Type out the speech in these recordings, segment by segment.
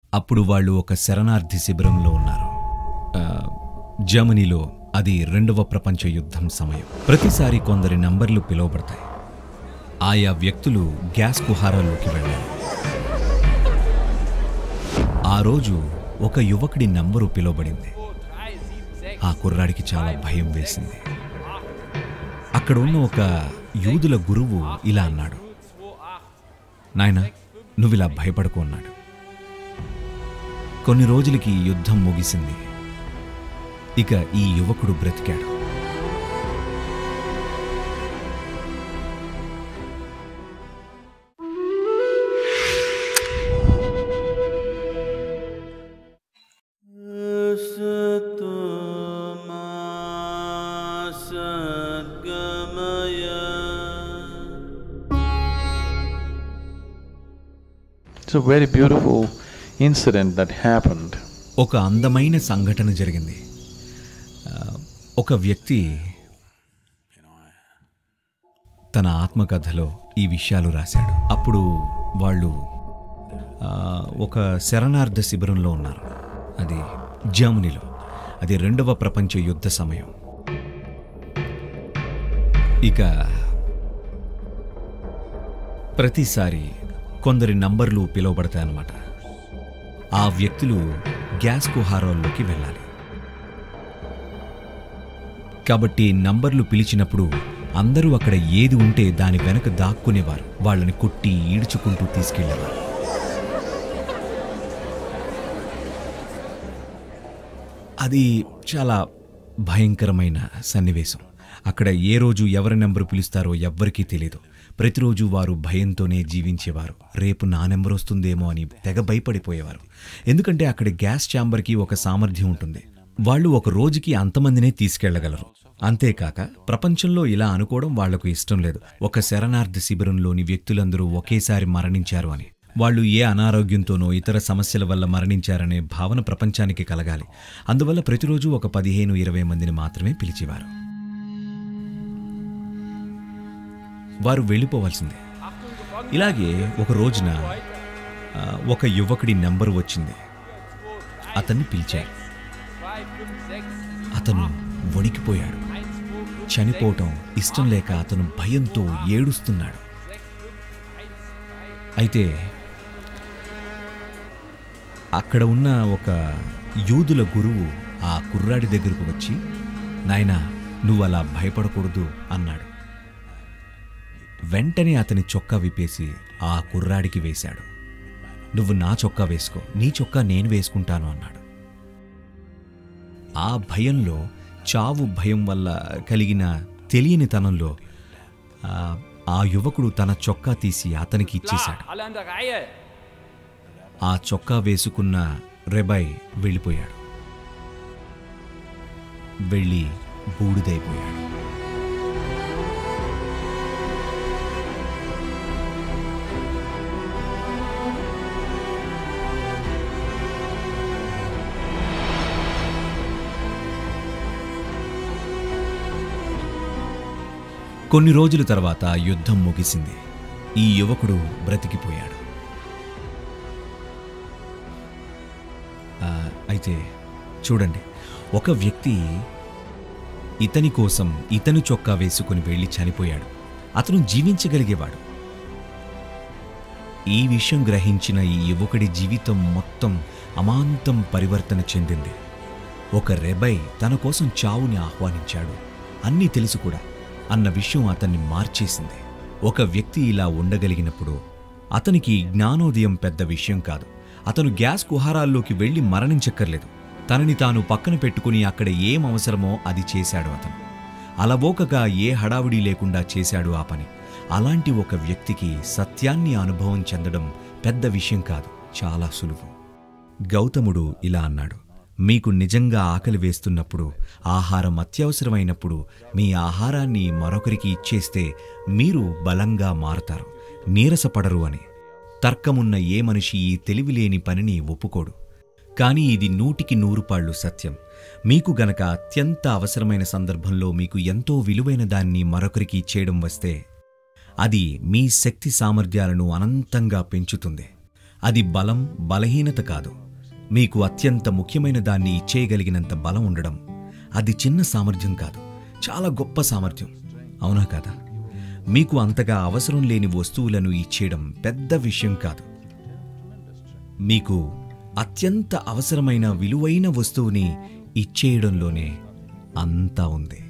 అప్పుడు వాళ్ళు ఒక శరణార్థి శిబిరంలో ఉన్నారు ఆ, జర్మనీలో అది రెండవ ప్రపంచ యుద్ధం సమయం ప్రతిసారి కొందరి నంబర్లు పిలువబడతాయి ఆయా వ్యక్తులు గ్యాస్ కుహారాల్లోకి వెళ్ళారు ఆ రోజు ఒక యువకుడి నంబరు పిలువబడింది ఆ కుర్రాడికి చాలా భయం వేసింది అక్కడ ఉన్న ఒక యూదుల గురువు ఇలా అన్నాడు నాయనా నువ్విలా భయపడకు అన్నాడు కొన్ని రోజులకి ఈ యుద్ధం ముగిసింది ఇక ఈ యువకుడు బ్రతికాడు It's a very beautiful incident that happened. ఒక అందమైన సంఘటన జరిగింది ఆ, ఒక వ్యక్తి తన ఆత్మకథలో ఈ విషయాలు రాశాడు అప్పుడు వాళ్ళు ఆ, ఒక శరణార్థ శిబిరంలో ఉన్నారు అది జర్మనీలో అది రెండవ ప్రపంచ యుద్ధ సమయం ఇక ప్రతిసారి కొందరి నంబర్లు పిలువబడతాయన్నమాట ఆ వ్యక్తులు గ్యాస్ కుహారాల్లోకి వెళ్ళాలి కాబట్టి నంబర్లు పిలిచినప్పుడు అందరూ అక్కడ ఏది ఉంటే దాని వెనక దాక్కునేవారు వాళ్ళని కొట్టి ఈడ్చుకుంటూ తీసుకెళ్లేవారు అది చాలా భయంకరమైన సన్నివేశం అక్కడ ఏ రోజు ఎవరి నెంబరు పిలుస్తారో ఎవ్వరికీ తెలియదు ప్రతిరోజు వారు భయంతోనే జీవించేవారు రేపు నా నెంబర్ వస్తుందేమో అని తెగ భయపడిపోయేవారు ఎందుకంటే అక్కడ గ్యాస్ ఛాంబర్కి ఒక సామర్థ్యం ఉంటుంది వాళ్ళు ఒక రోజుకి అంతమందినే తీసుకెళ్లగలరు అంతేకాక ప్రపంచంలో ఇలా అనుకోవడం వాళ్లకు ఇష్టం లేదు ఒక శరణార్థి శిబిరంలోని వ్యక్తులందరూ ఒకేసారి మరణించారు అని వాళ్ళు ఏ అనారోగ్యంతోనో ఇతర సమస్యల వల్ల మరణించారనే భావన ప్రపంచానికి కలగాలి అందువల్ల ప్రతిరోజు ఒక పదిహేను ఇరవై మందిని మాత్రమే పిలిచేవారు వారు వెళ్ళిపోవాల్సిందే ఇలాగే ఒక రోజున ఆ, ఒక యువకుడి నెంబరు వచ్చింది అతన్ని పిలిచారు అతను వణికిపోయాడు చనిపోవటం ఇష్టం లేక అతను భయంతో ఏడుస్తున్నాడు అయితే అక్కడ ఉన్న ఒక యూదుల గురువు ఆ కుర్రాడి దగ్గరకు వచ్చి నాయనా నువ్వు అలా భయపడకూడదు అన్నాడు వెంటనే అతని చొక్కా విప్పేసి ఆ కుర్రాడికి వేశాడు నువ్వు నా చొక్కా వేసుకో నీ చొక్కా నేను వేసుకుంటాను అన్నాడు ఆ భయంలో చావు భయం వల్ల కలిగిన తెలియనితనంలో ఆ, ఆ యువకుడు తన చొక్కా తీసి అతనికి ఇచ్చేశాడు Alle an der Reihe. ఆ చొక్కా వేసుకున్న రెబాయ్ వెళ్ళిపోయాడు వెళ్ళి బూడిదైపోయాడు కొన్ని రోజుల తర్వాత యుద్ధం ముగిసింది ఈ యువకుడు బ్రతికిపోయాడు ఆ, అయితే చూడండి ఒక వ్యక్తి ఇతని కోసం ఇతను చొక్కా వేసుకుని వెళ్ళి చనిపోయాడు అతను జీవించగలిగేవాడు ఈ విషయం గ్రహించిన ఈ యువకుడి జీవితం మొత్తం అమాంతం పరివర్తన చెందింది ఒక రెబై తన కోసం చావుని ఆహ్వానించాడు అన్నీ తెలుసు కూడా అన్న విషయం అతన్ని మార్చేసింది ఒక వ్యక్తి ఇలా ఉండగలిగినప్పుడు అతనికి జ్ఞానోదయం పెద్ద విషయం కాదు అతను గ్యాస్ కుహారాల్లోకి వెళ్ళి మరణించక్కర్లేదు తనని తాను పక్కన పెట్టుకుని అక్కడ ఏం అవసరమో అది చేశాడు అతను అలవోకగా ఏ హడావిడి లేకుండా చేశాడు ఆ పని అలాంటి ఒక వ్యక్తికి సత్యాన్ని అనుభవం చెందడం పెద్ద విషయం కాదు చాలా సులువు గౌతముడు ఇలా అన్నాడు మీకు నిజంగా ఆకలి వేస్తున్నప్పుడు ఆహారం అత్యవసరమైనప్పుడు మీ ఆహారాన్ని మరొకరికి ఇచ్చేస్తే మీరు బలంగా మారతారు నీరసపడరు అని తర్కమున్న ఏ మనిషి ఈ తెలివిలేని పనిని ఒప్పుకోడు కానీ ఇది నూటికి నూరు పాళ్ళు సత్యం మీకు గనక అత్యంత అవసరమైన సందర్భంలో మీకు ఎంతో విలువైన దాన్ని మరొకరికి ఇచ్చేయడం వస్తే అది మీ శక్తి సామర్థ్యాలను అనంతంగా పెంచుతుంది అది బలం బలహీనత కాదు మీకు అత్యంత ముఖ్యమైన దాన్ని ఇచ్చేయగలిగినంత బలం ఉండడం అది చిన్న సామర్థ్యం కాదు చాలా గొప్ప సామర్థ్యం అవునా కాదా మీకు అంతగా అవసరం లేని వస్తువులను ఇచ్చేయడం పెద్ద విషయం కాదు మీకు అత్యంత అవసరమైన విలువైన వస్తువుని ఇచ్చేయడంలోనే అంతా ఉంది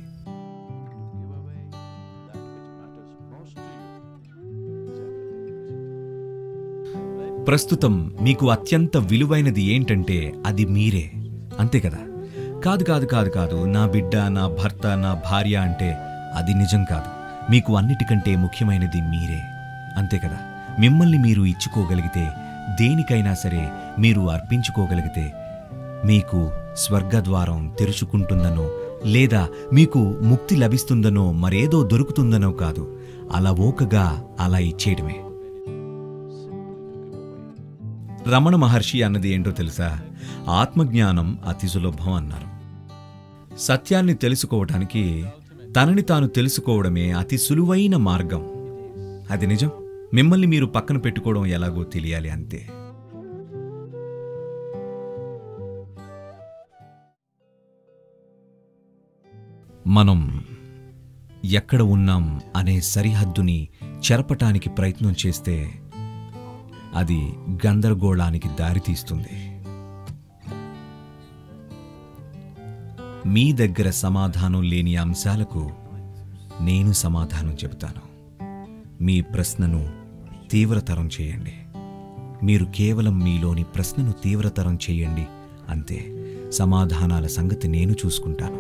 ప్రస్తుతం మీకు అత్యంత విలువైనది ఏంటంటే అది మీరే అంతే కదా కాదు కాదు కాదు కాదు నా బిడ్డ నా భర్త నా భార్య అంటే అది నిజం కాదు మీకు అన్నిటికంటే ముఖ్యమైనది మీరే అంతే కదా మిమ్మల్ని మీరు ఇచ్చుకోగలిగితే దేనికైనా సరే మీరు అర్పించుకోగలిగితే మీకు స్వర్గద్వారం తెరుచుకుంటుందనో లేదా మీకు ముక్తి లభిస్తుందనో మరేదో దొరుకుతుందనో కాదు అలా ఓకగా అలా ఇచ్చేయడమే రమణ మహర్షి అన్నది ఏంటో తెలుసా ఆత్మజ్ఞానం అతి సులభం అన్నారు సత్యాన్ని తెలుసుకోవటానికి తనని తాను తెలుసుకోవడమే అతి సులువైన మార్గం అది నిజం మిమ్మల్ని మీరు పక్కన పెట్టుకోవడం ఎలాగో తెలియాలి అంతే మనం ఎక్కడ ఉన్నాం అనే సరిహద్దుని చెరపటానికి ప్రయత్నం చేస్తే అది గందరగోళానికి దారితీస్తుంది మీ దగ్గర సమాధానం లేని అంశాలకు నేను సమాధానం చెబుతాను మీ ప్రశ్నను తీవ్రతరం చేయండి మీరు కేవలం మీలోని ప్రశ్నను తీవ్రతరం చేయండి అంతే సమాధానాల సంగతి నేను చూసుకుంటాను